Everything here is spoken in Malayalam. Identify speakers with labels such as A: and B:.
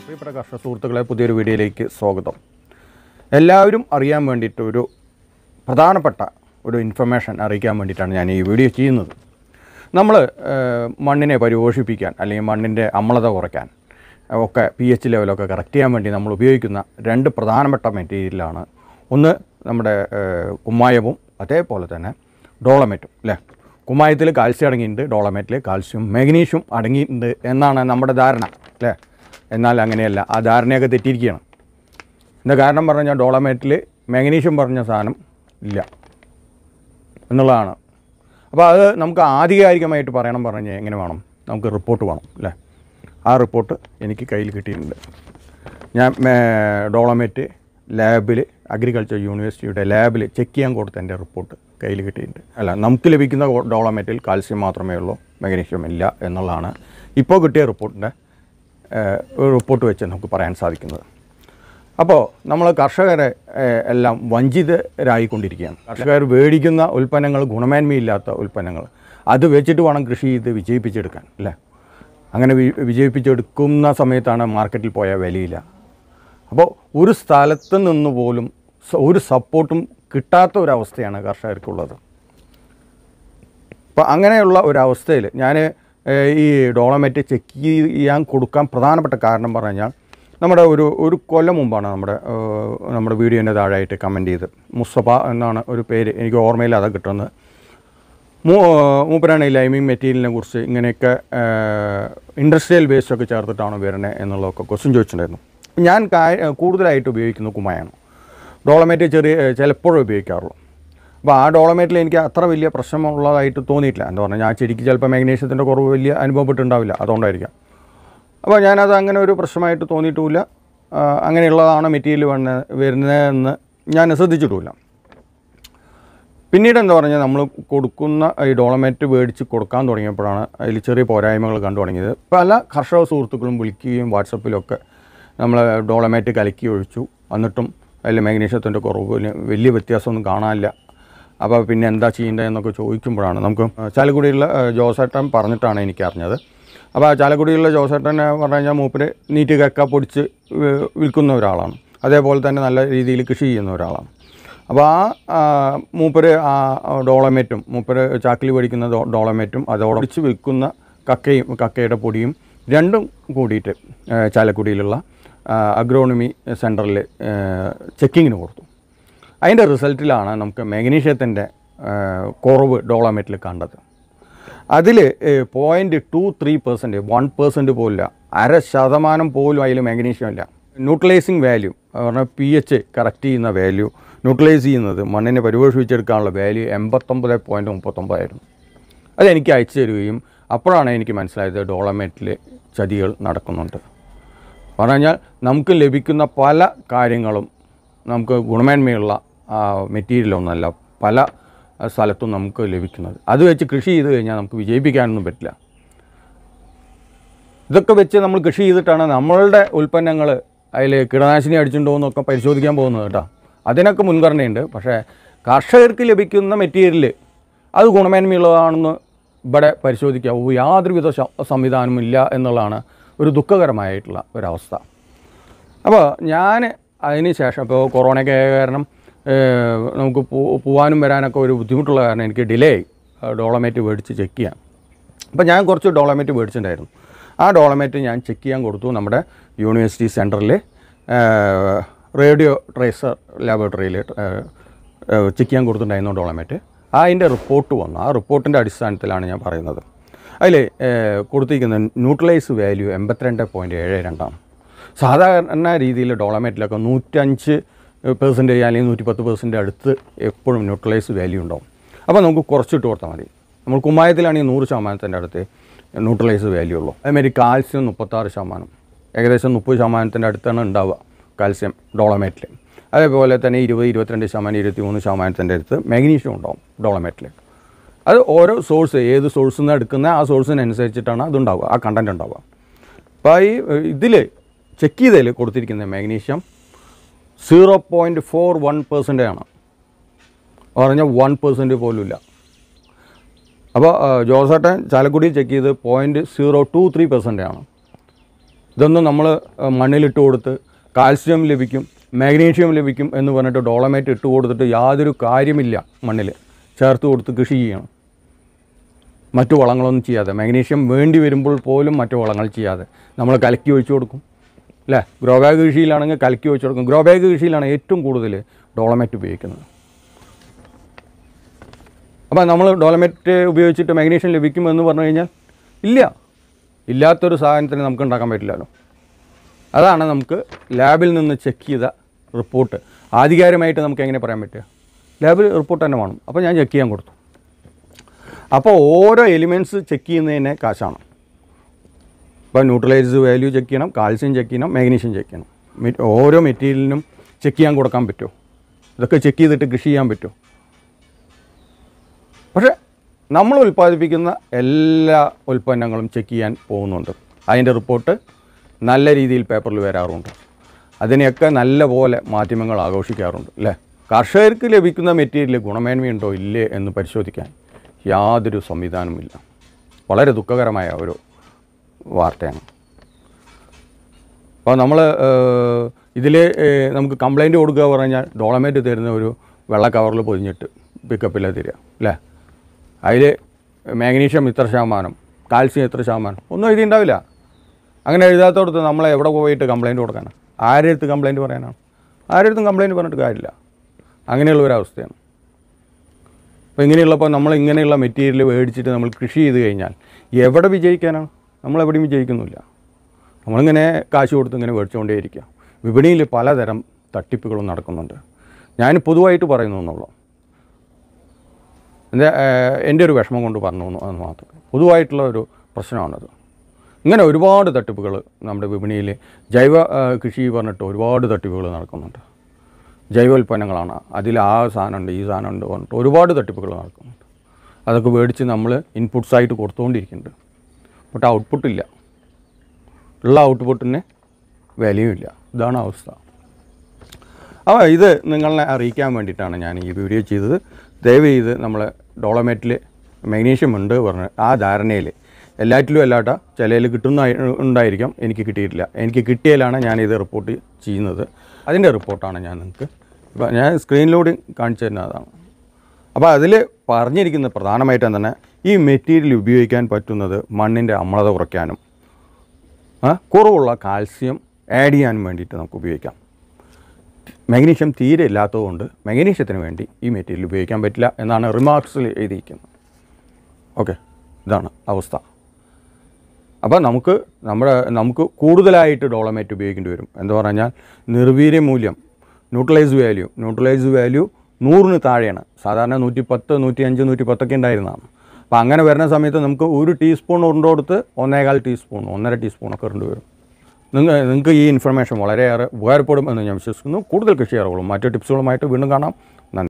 A: പ്രിയപ്പെട്ട കർഷക സുഹൃത്തുക്കളെ പുതിയൊരു വീഡിയോയിലേക്ക് സ്വാഗതം എല്ലാവരും അറിയാൻ വേണ്ടിയിട്ട് ഒരു പ്രധാനപ്പെട്ട ഒരു ഇൻഫർമേഷൻ അറിയിക്കാൻ വേണ്ടിയിട്ടാണ് ഞാൻ ഈ വീഡിയോ ചെയ്യുന്നത് നമ്മൾ മണ്ണിനെ പരിപോഷിപ്പിക്കാൻ അല്ലെങ്കിൽ മണ്ണിൻ്റെ അമ്ലത കുറയ്ക്കാൻ ഒക്കെ പി എച്ച് ലെവലൊക്കെ കറക്റ്റ് ചെയ്യാൻ വേണ്ടി നമ്മൾ ഉപയോഗിക്കുന്ന രണ്ട് പ്രധാനപ്പെട്ട മെറ്റീരിയലാണ് ഒന്ന് നമ്മുടെ ഏഹ്, കുമ്മായവും അതേപോലെ തന്നെ ഡോളമേറ്റും അല്ലേ കുമ്മായത്തിൽ കാൽസ്യം അടങ്ങിയിട്ടുണ്ട് ഡോളമേറ്റിൽ കാൽസ്യം മാഗ്നീഷ്യം അടങ്ങിയിട്ടുണ്ട് എന്നാണ് നമ്മുടെ ധാരണ അല്ലേ എന്നാൽ അങ്ങനെയല്ല ആ ധാരണയൊക്കെ തെറ്റിയിരിക്കുകയാണ് എന്താ കാരണം പറഞ്ഞാൽ ഡോളമേറ്റിൽ മാഗ്നീഷ്യം പറഞ്ഞ സാധനം ഇല്ല എന്നുള്ളതാണ് അപ്പോൾ അത് നമുക്ക് ആധികാരികമായിട്ട് പറയണം പറഞ്ഞ് എങ്ങനെ വേണം നമുക്ക് റിപ്പോർട്ട് വേണം അല്ലേ ആ റിപ്പോർട്ട് എനിക്ക് കയ്യിൽ കിട്ടിയിട്ടുണ്ട് ഞാൻ ഡോളമേറ്റ് ലാബിൽ അഗ്രികൾച്ചർ യൂണിവേഴ്സിറ്റിയുടെ ലാബിൽ ചെക്ക് ചെയ്യാൻ കൊടുത്ത എൻ്റെ റിപ്പോർട്ട് കയ്യിൽ കിട്ടിയിട്ടുണ്ട് അല്ല നമുക്ക് ലഭിക്കുന്ന ഡോളമേറ്റിൽ കാൽസ്യം മാത്രമേ ഉള്ളൂ മാഗ്നീഷ്യം ഇല്ല എന്നുള്ളതാണ് ഇപ്പോൾ കിട്ടിയ റിപ്പോർട്ടിൻ്റെ റിപ്പോർട്ട് വെച്ച് നമുക്ക് പറയാൻ സാധിക്കുന്നത് അപ്പോൾ നമ്മൾ കർഷകരെ ഏഹ്, എല്ലാം വഞ്ചിതരായിക്കൊണ്ടിരിക്കുകയാണ് കർഷകർ മേടിക്കുന്ന ഉൽപ്പന്നങ്ങൾ ഗുണമേന്മയില്ലാത്ത ഉൽപ്പന്നങ്ങൾ അത് വെച്ചിട്ട് വേണം കൃഷി ചെയ്ത് വിജയിപ്പിച്ചെടുക്കാൻ അല്ലേ അങ്ങനെ വി വിജയിപ്പിച്ചെടുക്കുന്ന സമയത്താണ് മാർക്കറ്റിൽ പോയാൽ വിലയില്ല അപ്പോൾ ഒരു സ്ഥലത്ത് നിന്ന് പോലും സ- ഒരു സപ്പോർട്ടും കിട്ടാത്ത ഒരവസ്ഥയാണ് കർഷകർക്കുള്ളത് അപ്പോൾ അങ്ങനെയുള്ള ഒരവസ്ഥയിൽ ഞാൻ ഈ ഡോളമേറ്റ് ചെക്ക് ചെയ്യാൻ കൊടുക്കാൻ പ്രധാനപ്പെട്ട കാരണം പറഞ്ഞു കഴിഞ്ഞാൽ നമ്മുടെ ഒരു ഒരു കൊല്ലം മുമ്പാണ് നമ്മുടെ ഏഹ്, നമ്മുടെ വീഡിയോൻ്റെ താഴെയായിട്ട് കമൻറ്റ് ചെയ്ത് മുസ്തഫ എന്നാണ് ഒരു പേര് എനിക്ക് ഓർമ്മയിൽ അതാ കിട്ടുന്നത് മൂ മൂപ്പരാണ് ഈ ലൈമിങ് മെറ്റീരിയലിനെ കുറിച്ച് ഇങ്ങനെയൊക്കെ ഇൻഡസ്ട്രിയൽ വേസ്റ്റ് ഒക്കെ ചേർത്തിട്ടാണ് വരുന്നത് എന്നുള്ളതൊക്കെ ക്വസ്റ്റ്യൻ ചോദിച്ചിട്ടുണ്ടായിരുന്നു ഞാൻ കാ- കൂടുതലായിട്ട് ഉപയോഗിക്കുന്നത് കുമയാണ് ഡോളമേറ്റ് ചെറിയ ചിലപ്പോഴും ഉപയോഗിക്കാറുള്ളൂ അപ്പോൾ ആ ഡോളമേറ്റിൽ എനിക്ക് അത്ര വലിയ പ്രശ്നമുള്ളതായിട്ട് തോന്നിയിട്ടില്ല എന്താ പറഞ്ഞാൽ ഞാൻ ചെടിക്ക് ചിലപ്പോൾ മാഗ്നീഷ്യത്തിൻ്റെ കുറവ് വലിയ അനുഭവപ്പെട്ടുണ്ടാവില്ല അതുകൊണ്ടായിരിക്കാം അപ്പോൾ ഞാനത് അങ്ങനെ ഒരു പ്രശ്നമായിട്ട് തോന്നിയിട്ടുമില്ല ആ, അങ്ങനെയുള്ളതാണ് മെറ്റീരിയൽ വന്ന വരുന്നതെന്ന് ഞാൻ ശ്രദ്ധിച്ചിട്ടുമില്ല പിന്നീട് എന്താ പറഞ്ഞാൽ നമ്മൾ കൊടുക്കുന്ന ഈ ഡോളമേറ്റ് മേടിച്ച് കൊടുക്കാൻ തുടങ്ങിയപ്പോഴാണ് അതിൽ ചെറിയ പോരായ്മകൾ കണ്ടു തുടങ്ങിയത് പല കർഷക സുഹൃത്തുക്കളും വിളിക്കുകയും വാട്സപ്പിലൊക്കെ നമ്മൾ ഡോളമേറ്റ് കലക്കി ഒഴിച്ചു എന്നിട്ടും അതിൽ മാഗ്നീഷ്യത്തിൻ്റെ കുറവ് വലിയ- വലിയ വ്യത്യാസമൊന്നും കാണാനില്ല അപ്പോൾ പിന്നെ എന്താ ചെയ്യേണ്ടത് എന്നൊക്കെ ചോദിക്കുമ്പോഴാണ് നമുക്ക് ചാലക്കുടിയുള്ള ഏഹ്, ജോസേട്ടൻ പറഞ്ഞിട്ടാണ് എനിക്ക് അറിഞ്ഞത് അപ്പോൾ ആ ചാലക്കുടിയുള്ള ജോസേട്ടൻ പറഞ്ഞു കഴിഞ്ഞാൽ മൂപ്പര് നീറ്റ് കക്ക പൊടിച്ച് വി- വിൽക്കുന്ന ഒരാളാണ് അതേപോലെ തന്നെ നല്ല രീതിയിൽ കൃഷി ചെയ്യുന്ന ഒരാളാണ് അപ്പോൾ ആ ആ, മൂപ്പര് ആ ഡോളമേറ്റും മൂപ്പര് ചാക്കിൽ പഠിക്കുന്ന ഡോ ഡോളമേറ്റും അതോടൊപ്പിച്ച് വിൽക്കുന്ന കക്കയും കക്കയുടെ പൊടിയും രണ്ടും കൂടിയിട്ട് ഏ, ചാലക്കുടിയിലുള്ള ആ, അഗ്രോണമി സെൻറ്ററിൽ ചെക്കിങ്ങിന് കൊടുത്തു അതിൻ്റെ റിസൾട്ടിലാണ് നമുക്ക് മാഗ്നീഷ്യത്തിൻ്റെ കുറവ് ഡോളമേറ്റിൽ കണ്ടത് അതിൽ point two three percent one percent പോലില്ല അര ശതമാനം പോലും അതിൽ മാഗ്നീഷ്യം ഇല്ല ന്യൂട്രലൈസിങ് വാല്യൂ പറഞ്ഞാൽ പി എച്ച് കറക്റ്റ് ചെയ്യുന്ന വാല്യൂ ന്യൂട്രലൈസ് ചെയ്യുന്നത് മണ്ണിനെ പരിപോഷിപ്പിച്ചെടുക്കാനുള്ള വാല്യൂ എൺപത്തൊമ്പത് പോയിൻറ്റ് മുപ്പത്തൊമ്പതായിരുന്നു അതെനിക്ക് അയച്ചു തരികയും അപ്പോഴാണ് എനിക്ക് മനസ്സിലായത് ഡോളമേറ്റിൽ ചതികൾ നടക്കുന്നുണ്ട് പറഞ്ഞു കഴിഞ്ഞാൽ നമുക്ക് ലഭിക്കുന്ന പല കാര്യങ്ങളും നമുക്ക് ഗുണമേന്മയുള്ള മെറ്റീരിയലൊന്നല്ല പല ആ, സ്ഥലത്തും നമുക്ക് ലഭിക്കുന്നത് അത് വെച്ച് കൃഷി ചെയ്ത് കഴിഞ്ഞാൽ നമുക്ക് വിജയിപ്പിക്കാനൊന്നും പറ്റില്ല ഇതൊക്കെ വെച്ച് നമ്മൾ കൃഷി ചെയ്തിട്ടാണ് നമ്മളുടെ ഉൽപ്പന്നങ്ങൾ അതിൽ കീടനാശിനി അടിച്ചിട്ടുണ്ടോ എന്നൊക്കെ പരിശോധിക്കാൻ പോകുന്നത് കേട്ടോ അതിനൊക്കെ മുൻഗണനയുണ്ട് പക്ഷേ കർഷകർക്ക് ലഭിക്കുന്ന മെറ്റീരിയൽ അത് ഗുണമേന്മയുള്ളതാണെന്ന് ഇവിടെ പരിശോധിക്കാവൂ യാതൊരുവിധ ശ- സംവിധാനവും ഇല്ല എന്നുള്ളതാണ് ഒരു ദുഃഖകരമായിട്ടുള്ള ഒരവസ്ഥ അപ്പോൾ ഞാൻ അതിന് ശേഷം ഇപ്പോൾ കൊറോണയൊക്കെ ആയ കാരണം ഏഹ്, നമുക്ക് പോ- പോവാനും വരാനൊക്കെ ഒരു ബുദ്ധിമുട്ടുള്ള കാരണം എനിക്ക് ഡിലേ ആയി ഡോളമേറ്റ് മേടിച്ച് ചെക്ക് ചെയ്യാൻ അപ്പോൾ ഞാൻ കുറച്ച് ഡോളമേറ്റ് മേടിച്ചിട്ടുണ്ടായിരുന്നു ആ ഡോളമേറ്റ് ഞാൻ ചെക്ക് ചെയ്യാൻ കൊടുത്തു നമ്മുടെ യൂണിവേഴ്സിറ്റി സെൻറ്ററിൽ റേഡിയോ ട്രേസർ ലാബോറട്ടറിയിൽ ചെക്ക് ചെയ്യാൻ കൊടുത്തിട്ടുണ്ടായിരുന്നു ഡോളമേറ്റ് അതിൻ്റെ റിപ്പോർട്ട് വന്നു ആ റിപ്പോർട്ടിൻ്റെ അടിസ്ഥാനത്തിലാണ് ഞാൻ പറയുന്നത് അതിൽ കൊടുത്തിരിക്കുന്ന ന്യൂട്രലൈസ് വാല്യൂ എൺപത്തിരണ്ട് പോയിൻറ്റ് ഏഴ് രണ്ടാണ് സാധാരണ രീതിയിൽ ഡോളമേറ്റിലൊക്കെ നൂറ്റഞ്ച് പെർസെൻറ്റേജ് അല്ലെങ്കിൽ നൂറ്റി പത്ത് പെർസെൻറ്റ് അടുത്ത് എപ്പോഴും ന്യൂട്രലൈസ് വാല്യൂ ഉണ്ടാവും അപ്പോൾ നമുക്ക് കുറച്ചിട്ട് കൊടുത്താൽ മതി നമ്മൾ കുമ്മായത്തിലാണെങ്കിൽ നൂറ് ശതമാനത്തിൻ്റെ അടുത്ത് ന്യൂട്രലൈസ് വാല്യൂ ഉള്ളൂ അതേമാതിരി കാൽസ്യം മുപ്പത്താറ് ശതമാനം ഏകദേശം മുപ്പത് ശതമാനത്തിൻ്റെ അടുത്താണ് ഉണ്ടാവുക കാൽസ്യം ഡോളമേറ്റിൽ അതേപോലെ തന്നെ ഇരുപത് ഇരുപത്തിരണ്ട് ശതമാനം ഇരുപത്തി മൂന്ന് ശതമാനത്തിൻ്റെ അടുത്ത് മാഗ്നീഷ്യം ഉണ്ടാവും ഡോളമേറ്റിൽ അത് ഓരോ സോഴ്സ് ഏത് സോഴ്സിൽ നിന്ന് എടുക്കുന്ന ആ സോഴ്സിനനുസരിച്ചിട്ടാണ് അതുണ്ടാവുക ആ കണ്ടൻറ്റ് ഉണ്ടാവുക അപ്പോൾ ഈ ഇതിൽ ചെക്ക് ചെയ്തതിൽ കൊടുത്തിരിക്കുന്ന magnesium zero point four one percent ആണ് പറഞ്ഞാൽ വൺ പെർസെൻറ്റ് പോലും ഇല്ല അപ്പോൾ ജോസേട്ടൻ ചാലക്കുടി ചെക്ക് ചെയ്ത് point zero two three percent ആണ് ഇതൊന്നും നമ്മൾ മണ്ണിലിട്ട് കൊടുത്ത് കാൽസ്യം ലഭിക്കും മാഗ്നീഷ്യം ലഭിക്കും എന്ന് പറഞ്ഞിട്ട് ഡോളമേറ്റ് ഇട്ട് കൊടുത്തിട്ട് യാതൊരു കാര്യമില്ല മണ്ണിൽ ചേർത്ത് കൊടുത്ത് കൃഷി ചെയ്യണം മറ്റു വളങ്ങളൊന്നും ചെയ്യാതെ മാഗ്നീഷ്യം വേണ്ടി വരുമ്പോൾ പോലും മറ്റു വളങ്ങൾ ചെയ്യാതെ നമ്മൾ കലക്കി ഒഴിച്ചു കൊടുക്കും അല്ലേ ഗ്രോ ബാഗ് കൃഷിയിലാണെങ്കിൽ കലക്കി ഒഴിച്ചു കൊടുക്കും ഗ്രോ ബാഗ് കൃഷിയിലാണ് ഏറ്റവും കൂടുതൽ ഡോളമേറ്റ് ഉപയോഗിക്കുന്നത് അപ്പോൾ നമ്മൾ ഡോളമേറ്റ് ഉപയോഗിച്ചിട്ട് മാഗ്നീഷ്യം ലഭിക്കുമെന്ന് പറഞ്ഞു കഴിഞ്ഞാൽ ഇല്ല ഇല്ലാത്തൊരു സാധനത്തിന് നമുക്ക് ഉണ്ടാക്കാൻ പറ്റില്ലല്ലോ അതാണ് നമുക്ക് ലാബിൽ നിന്ന് ചെക്ക് ചെയ്ത റിപ്പോർട്ട് ആധികാരികമായിട്ട് നമുക്ക് എങ്ങനെ പറയാൻ പറ്റുക ലാബിൽ റിപ്പോർട്ട് തന്നെ വേണം അപ്പോൾ ഞാൻ ചെക്ക് ചെയ്യാൻ കൊടുത്തു അപ്പോൾ ഓരോ എലിമെൻറ്റ്സ് ചെക്ക് ചെയ്യുന്നതിന് കാശാണ് ഇപ്പോൾ ന്യൂട്രലൈസ് വാല്യൂ ചെക്ക് ചെയ്യണം കാൽസ്യം ചെക്ക് ചെയ്യണം മാഗ്നീഷ്യം ചെക്ക് ചെയ്യണം മെ- ഓരോ മെറ്റീരിയലിനും ചെക്ക് ചെയ്യാൻ കൊടുക്കാൻ പറ്റുമോ ഇതൊക്കെ ചെക്ക് ചെയ്തിട്ട് കൃഷി ചെയ്യാൻ പറ്റുമോ പക്ഷേ നമ്മൾ ഉൽപ്പാദിപ്പിക്കുന്ന എല്ലാ ഉൽപ്പന്നങ്ങളും ചെക്ക് ചെയ്യാൻ പോകുന്നുണ്ട് അതിൻ്റെ റിപ്പോർട്ട് നല്ല രീതിയിൽ പേപ്പറിൽ വരാറുണ്ട് അതിനെയൊക്കെ നല്ല പോലെ മാധ്യമങ്ങൾ ആഘോഷിക്കാറുണ്ട് അല്ലേ കർഷകർക്ക് ലഭിക്കുന്ന മെറ്റീരിയൽ ഗുണമേന്മയുണ്ടോ ഇല്ലേ എന്ന് പരിശോധിക്കാൻ യാതൊരു സംവിധാനവുമില്ല വളരെ ദുഃഖകരമായ ഒരു വാർത്തയാണ് അപ്പോൾ നമ്മൾ ഇതിൽ നമുക്ക് കംപ്ലൈൻറ്റ് കൊടുക്കുക പറഞ്ഞാൽ ഡോളമേറ്റ് തരുന്ന ഒരു വെള്ള കവറിൽ പൊതിഞ്ഞിട്ട് പിക്കപ്പില്ല തരിക അല്ലേ അതിൽ മാഗ്നീഷ്യം ഇത്ര ശതമാനം കാൽസ്യം ഇത്ര ശതമാനം ഒന്നും എഴുതിയിട്ടുണ്ടാവില്ല അങ്ങനെ എഴുതാത്തോടത്ത് നമ്മളെ എവിടെ പോയിട്ട് കംപ്ലൈൻറ്റ് കൊടുക്കാനാണ് ആരുടെ അടുത്ത് കംപ്ലൈൻറ്റ് പറയാനാണ് ആരുടെ അടുത്തും കംപ്ലൈൻറ്റ് പറഞ്ഞിട്ട് കാര്യമില്ല അങ്ങനെയുള്ള ഒരു അവസ്ഥയാണ് അപ്പോൾ ഇങ്ങനെയുള്ളപ്പോൾ നമ്മൾ ഇങ്ങനെയുള്ള മെറ്റീരിയൽ മേടിച്ചിട്ട് നമ്മൾ കൃഷി ചെയ്ത് കഴിഞ്ഞാൽ എവിടെ വിജയിക്കാനാണ് നമ്മളെവിടെയും വിജയിക്കുന്നില്ല നമ്മളിങ്ങനെ കാശ് കൊടുത്ത് ഇങ്ങനെ മേടിച്ചുകൊണ്ടേയിരിക്കുക വിപണിയിൽ പലതരം തട്ടിപ്പുകളും നടക്കുന്നുണ്ട് ഞാൻ പൊതുവായിട്ട് പറയുന്നു എന്നുള്ളൂ എൻ്റെ ഏഹ്, എൻ്റെ ഒരു വിഷമം കൊണ്ട് പറഞ്ഞു എന്ന് എന്ന് മാത്രം പൊതുവായിട്ടുള്ള ഒരു പ്രശ്നമാണത് ഇങ്ങനെ ഒരുപാട് തട്ടിപ്പുകൾ നമ്മുടെ വിപണിയിൽ ജൈവ ഏഹ്, കൃഷി പറഞ്ഞിട്ട് ഒരുപാട് തട്ടിപ്പുകൾ നടക്കുന്നുണ്ട് ജൈവ ഉൽപ്പന്നങ്ങളാണ് അതിൽ ആ സാധനമുണ്ട് ഈ സാധനമുണ്ട് പറഞ്ഞിട്ട് ഒരുപാട് തട്ടിപ്പുകൾ നടക്കുന്നുണ്ട് അതൊക്കെ മേടിച്ച് നമ്മൾ ഇൻപുട്സ് ആയിട്ട് കൊടുത്തുകൊണ്ടിരിക്കുന്നുണ്ട് ബട്ട് ഔട്ട്പുട്ട് ഇല്ല ഉള്ള ഔട്ട്പുട്ടിന് വിലയും ഇല്ല ഇതാണ് അവസ്ഥ അപ്പോൾ ഇത് നിങ്ങളെ അറിയിക്കാൻ വേണ്ടിയിട്ടാണ് ഞാൻ ഈ വീഡിയോ ചെയ്തത് ദയവ് ചെയ്ത് നമ്മൾ ഡോളമേറ്റിൽ മാഗ്നീഷ്യം ഉണ്ട് പറഞ്ഞ് ആ ധാരണയിൽ എല്ലാറ്റിലും അല്ലാട്ട ചിലയിൽ കിട്ടുന്ന ഉണ്ടായിരിക്കാം എനിക്ക് കിട്ടിയിട്ടില്ല എനിക്ക് കിട്ടിയതിലാണ് ഞാൻ ഇത് റിപ്പോർട്ട് ചെയ്യുന്നത് അതിൻ്റെ റിപ്പോർട്ടാണ് ഞാൻ നിങ്ങൾക്ക് ഇപ്പം ഞാൻ സ്ക്രീനിലൂടെ കാണിച്ചു തരുന്നതാണ് അപ്പോൾ അതിൽ പറഞ്ഞിരിക്കുന്ന പ്രധാനമായിട്ടും തന്നെ ഈ മെറ്റീരിയൽ ഉപയോഗിക്കാൻ പറ്റുന്നത് മണ്ണിൻ്റെ അമ്ലത കുറയ്ക്കാനും ആ, കുറവുള്ള കാൽസ്യം ആഡ് ചെയ്യാനും വേണ്ടിയിട്ട് നമുക്ക് ഉപയോഗിക്കാം മാഗ്നീഷ്യം തീരെ ഇല്ലാത്തതുകൊണ്ട് മാഗ്നീഷ്യത്തിന് വേണ്ടി ഈ മെറ്റീരിയൽ ഉപയോഗിക്കാൻ പറ്റില്ല എന്നാണ് റിമാർക്സിൽ എഴുതിയിരിക്കുന്നത് ഓക്കെ ഇതാണ് അവസ്ഥ അപ്പോൾ നമുക്ക് നമ്മുടെ നമുക്ക് കൂടുതലായിട്ട് ഡോളമേറ്റ് ഉപയോഗിക്കേണ്ടി വരും എന്ന് പറഞ്ഞാൽ നിർവീര്യ മൂല്യം ന്യൂട്രലൈസ് വാല്യൂ ന്യൂട്രലൈസ് വാല്യൂ നൂറിന് താഴെയാണ് സാധാരണ നൂറ്റി പത്ത് നൂറ്റി അഞ്ച് നൂറ്റി പത്തൊക്കെ ഉണ്ടായിരുന്നതാണ് അപ്പോൾ അങ്ങനെ വരുന്ന സമയത്ത് നമുക്ക് ഒരു ടീസ്പൂൺ ഉരുണ്ടോടുത്ത് ഒന്നേകാൽ ടീസ്പൂൺ ഒന്നര ടീസ്പൂണൊക്കെ ഇടേണ്ടി വരും നിങ്ങൾ നിങ്ങൾക്ക് ഈ ഇൻഫർമേഷൻ വളരെയേറെ ഉപകാരപ്പെടും എന്ന് ഞാൻ വിശ്വസിക്കുന്നു കൂടുതൽ കൃഷി അറിവുകളും മറ്റു ടിപ്സുകളുമായിട്ട് വീണ്ടും കാണാം നന്ദി